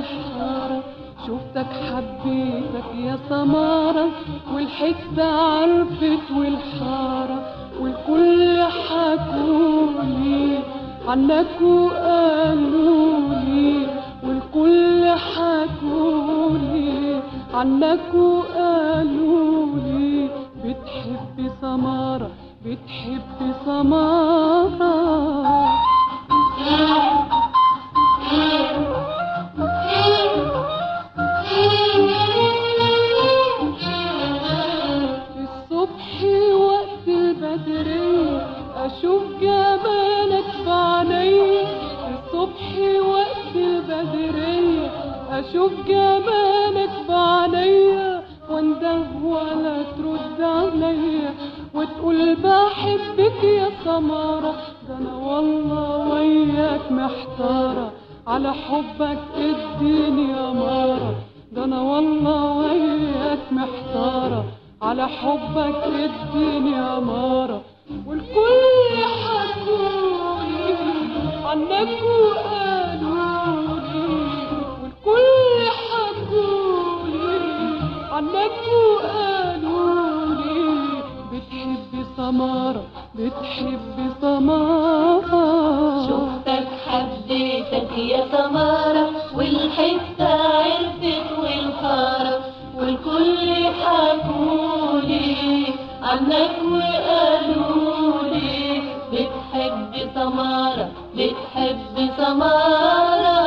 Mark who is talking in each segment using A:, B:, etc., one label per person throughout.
A: محتارة شفتك حبيتك يا سمارة والحتة عرفت والحارة والكل حكولي عنك وقالولي والكل حكولي عنك وقالولي بتحبي سمارة بتحبي سمارة الصبح وقت البدرية أشوف جمالك بعيني الصبح وقت البدرية أشوف جمالك بعيني وانده ولا ترد عليا وتقول بحبك يا سمارة ده أنا والله وياك محتارة على حبك اديني يا مارة ده أنا والله وياك محتارة على حبك اديني يا مارة والكل حكولي عنك وقالولي والكل حكولي عنك وقالولي بتحبي سمارة بتحبي سمارة
B: شفتك حبيتك يا سمارة والحتة عرفت والحارة والكل حكولي عنك وقالولي بتحب سمارة بتحب سمارة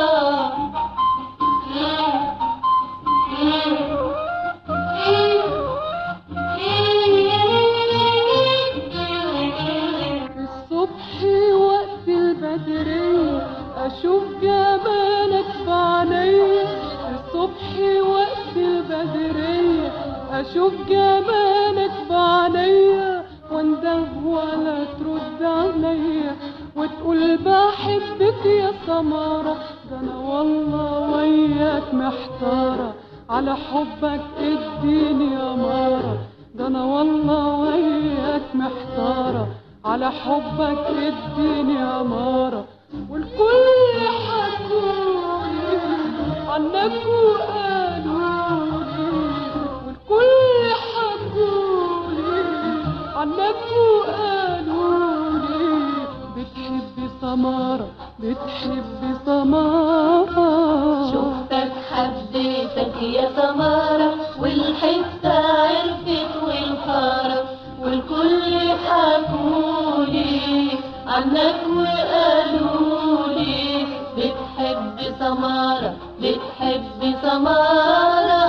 A: الصبح وقت البدرية أشوف جمالك بعيني الصبح وقت البدرية أشوف جمالك بعيني وانده ولا ترد عليا وتقول بحبك يا سمارة ده أنا والله وياك محتارة على حبك اديني يا مارة ده أنا والله وياك محتارة على حبك اديني يا مارة والكل حكولي عنك وقالولي والكل حكولي عنك وقالولي بتحبي سمارة بتحبي سمارة
B: شفتك حبيتك يا سمارة والحتة عرفت والحارة والكل حكولي عنك وقالولي بتحب سمارة بتحب سمارة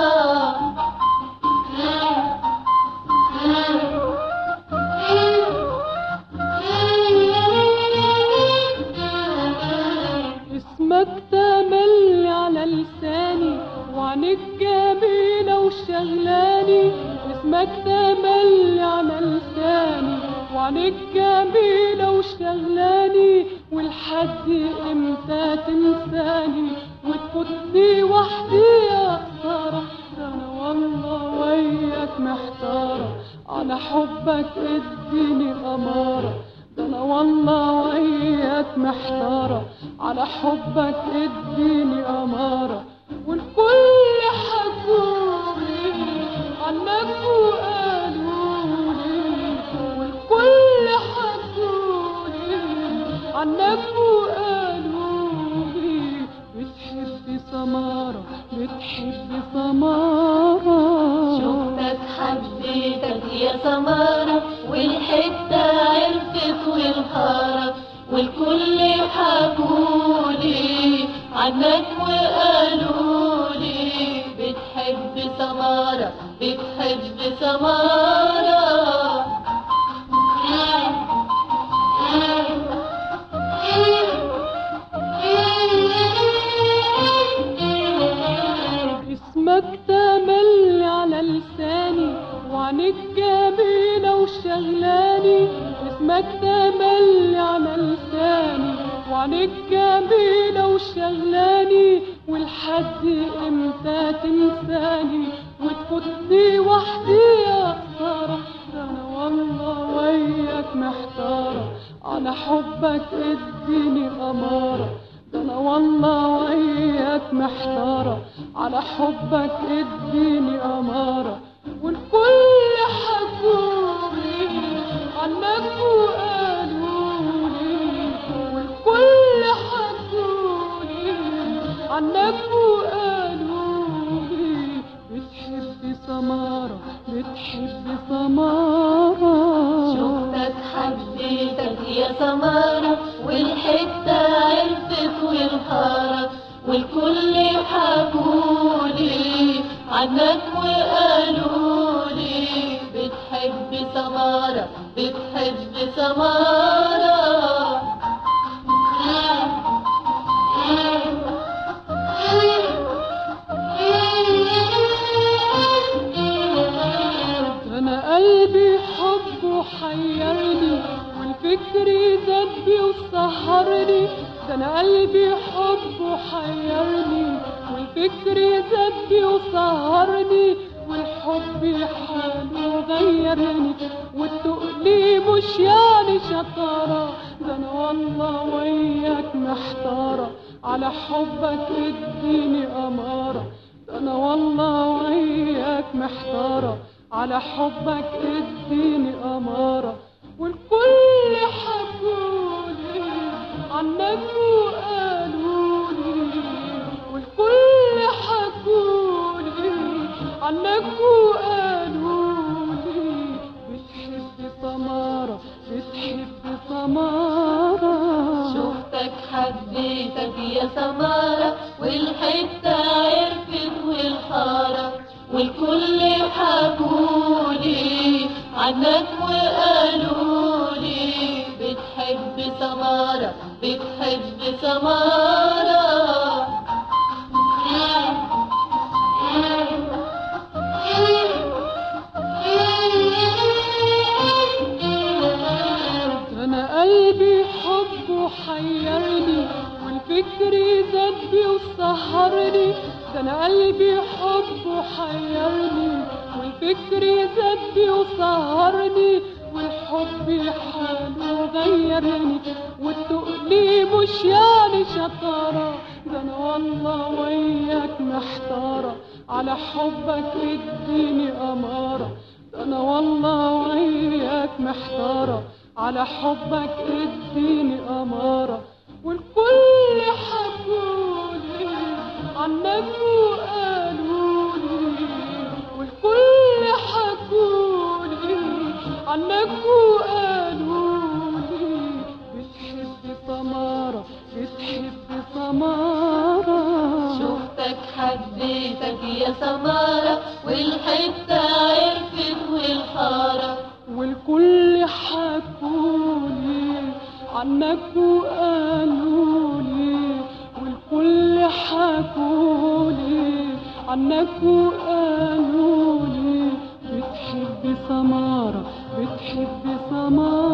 A: اسمك تملي على لساني وعنك جميلة وشغلاني اسمك تملي على لساني وعنك جميلة وشغلاني والحد امتى تنساني وتفوتني وحدي يا خسارة ده انا والله وياك محتارة على حبك اديني امارة ده انا والله وياك محتارة على حبك اديني امارة والكل حكولي عنك وقالولي والكل حكولي عنك وقالولي بتحبي سمارة بتحبي سمارة
B: شفتك حبيتك يا سمارة والحتة عرفت والحارة والكل حكولي عنك وقالولي بتحب سمارة بتحب سمارة
A: اسمك تملي على لساني وعنك جميلة وشغلاني اسمك تملي على لساني وعنك جميلة وشغلاني والحد امتى تنساني وتفوتني وحدي يا خسارة ده انا والله وياك محتارة على حبك اديني امارة ده انا والله وياك محتارة على حبك اديني أمارة والكل حكولي عنك وقالولي والكل حكولي عنك وقالولي بتحبي سمارة بتحبي سمارة
B: شفتك حبيتك يا سمارة والحتة عرفت والحارة والكل حكولي عنك وقالولي بتحب سمارة بتحب سمارة
A: انا قلبي حبه حيرني والفكر زبي وسهرني ده انا قلبي حبه حيرني والفكر زبي وسهرني والحب حاله غيرني والتقلي مش يعني شطارة ده انا والله وياك محتارة على حبك اديني امارة ده انا والله وياك محتارة على حبك اديني امارة والكل حكولي عنك وقالولي والكل حكولي عنك وقالولي بتحبي سمارة بتحبي سمارة
B: شفتك حبيتك يا سمارة والحتة عرفت والحارة والكل حكولي عنك وقالولي بتحب سمارة بتحب سمارة
A: انا قلبي حبه حيرني والفكر زبي وسهرني ده انا قلبي حبه حيرني والفكر زبي وسهرني والحب حاله غيرني والتقلي مش يعني شطارة ده انا والله وياك محتارة على حبك اديني امارة ده انا والله وياك محتارة على حبك اديني امارة والكل حكولي عنك وقالولي والكل حكولي عنك وقالولي بتحبي سمارة بتحبي سمارة
B: شفتك حبيتك يا سمارة والحتة عرفت والحارة
A: والكل حكولي عنك وقالولي والكل حكولي عنك وقالولي بتحبي سمارة بتحبي سمارة